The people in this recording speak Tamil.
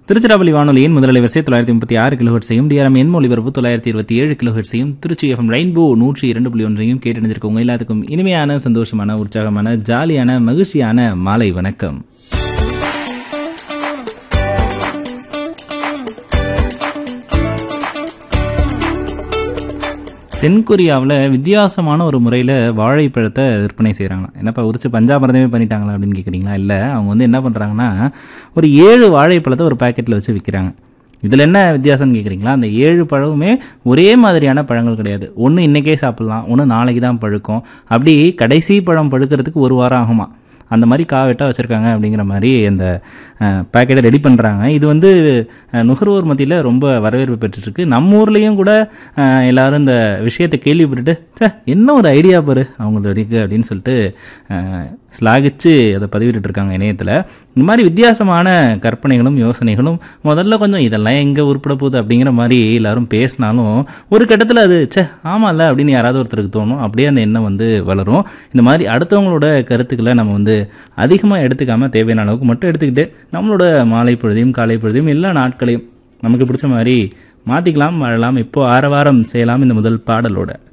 திருச்சிராப்பள்ளி வானொலியின் முதல் வரிசை தொள்ளாயிரத்தி முப்பத்தி ஆறு கிலோஹெட்ஸையும் டிஆர்எம் எண் ஒலிபரப்பு தொள்ளாயிரத்தி இருபத்தி ஏழு கிலோஹெட்ஸையும் திருச்சி எஃப்எம் ரெயின்போ நூற்றி இரண்டு புள்ளி ஒன்றையும் கேட்டணிந்திருக்கவங்க எல்லாத்துக்கும் இனிமையான சந்தோஷமான உற்சாகமான ஜாலியான மகிழ்ச்சியான மாலை வணக்கம் தென்கொரியாவில் வித்தியாசமான ஒரு முறையில் வாழைப்பழத்தை விற்பனை செய்கிறாங்களாம் என்னப்பா உரிச்சு பஞ்சாமிரதமே பண்ணிட்டாங்களா அப்படின்னு கேட்குறீங்களா இல்லை அவங்க வந்து என்ன பண்ணுறாங்கன்னா ஒரு ஏழு வாழைப்பழத்தை ஒரு பாக்கெட்டில் வச்சு விற்கிறாங்க இதில் என்ன வித்தியாசம்னு கேட்குறீங்களா அந்த ஏழு பழமுமே ஒரே மாதிரியான பழங்கள் கிடையாது ஒன்று இன்றைக்கே சாப்பிட்லாம் ஒன்று நாளைக்கு தான் பழுக்கும் அப்படி கடைசி பழம் பழுக்கிறதுக்கு ஒரு வாரம் ஆகுமா அந்த மாதிரி காவெட்டாக வச்சுருக்காங்க அப்படிங்கிற மாதிரி அந்த பேக்கெட்டை ரெடி பண்ணுறாங்க இது வந்து அஹ், நுகர்வோர் மத்தியில் ரொம்ப வரவேற்பு பெற்றுருக்கு நம்ம ஊர்லேயும் கூட அஹ், எல்லாரும் இந்த விஷயத்தை கேள்விப்பட்டுட்டு சே என்ன ஒரு ஐடியா பாரு அவங்களுக்கு இருக்கு அப்படின்னு சொல்லிட்டு அஹ், ஸ்லாகிச்சு அதை பதிவிட்டு இருக்காங்க இணையத்தில் இந்த மாதிரி வித்தியாசமான கற்பனைகளும் யோசனைகளும் முதல்ல கொஞ்சம் இதெல்லாம் எங்கே உருப்பட போகுது அப்படிங்கிற மாதிரி எல்லாரும் பேசினாலும் ஒரு கட்டத்தில் அது ச்சே ஆமாம்ல அப்படின்னு யாராவது ஒருத்தருக்கு தோணும் அப்படியே அந்த எண்ணம் வந்து வளரும் இந்த மாதிரி அடுத்தவங்களோட கருத்துக்களை நம்ம வந்து அதிகமாக எடுத்துக்காம தேவையான அளவுக்கு மட்டும் எடுத்துக்கிட்டு நம்மளோட மாலை பொழுதையும் காலை பொழுதையும் எல்லா நாட்களையும் நமக்கு பிடிச்ச மாதிரி மாற்றிக்கலாம் வாழலாம் இப்போ ஆரவாரம் செய்யலாம் இந்த முதல் பாடலோட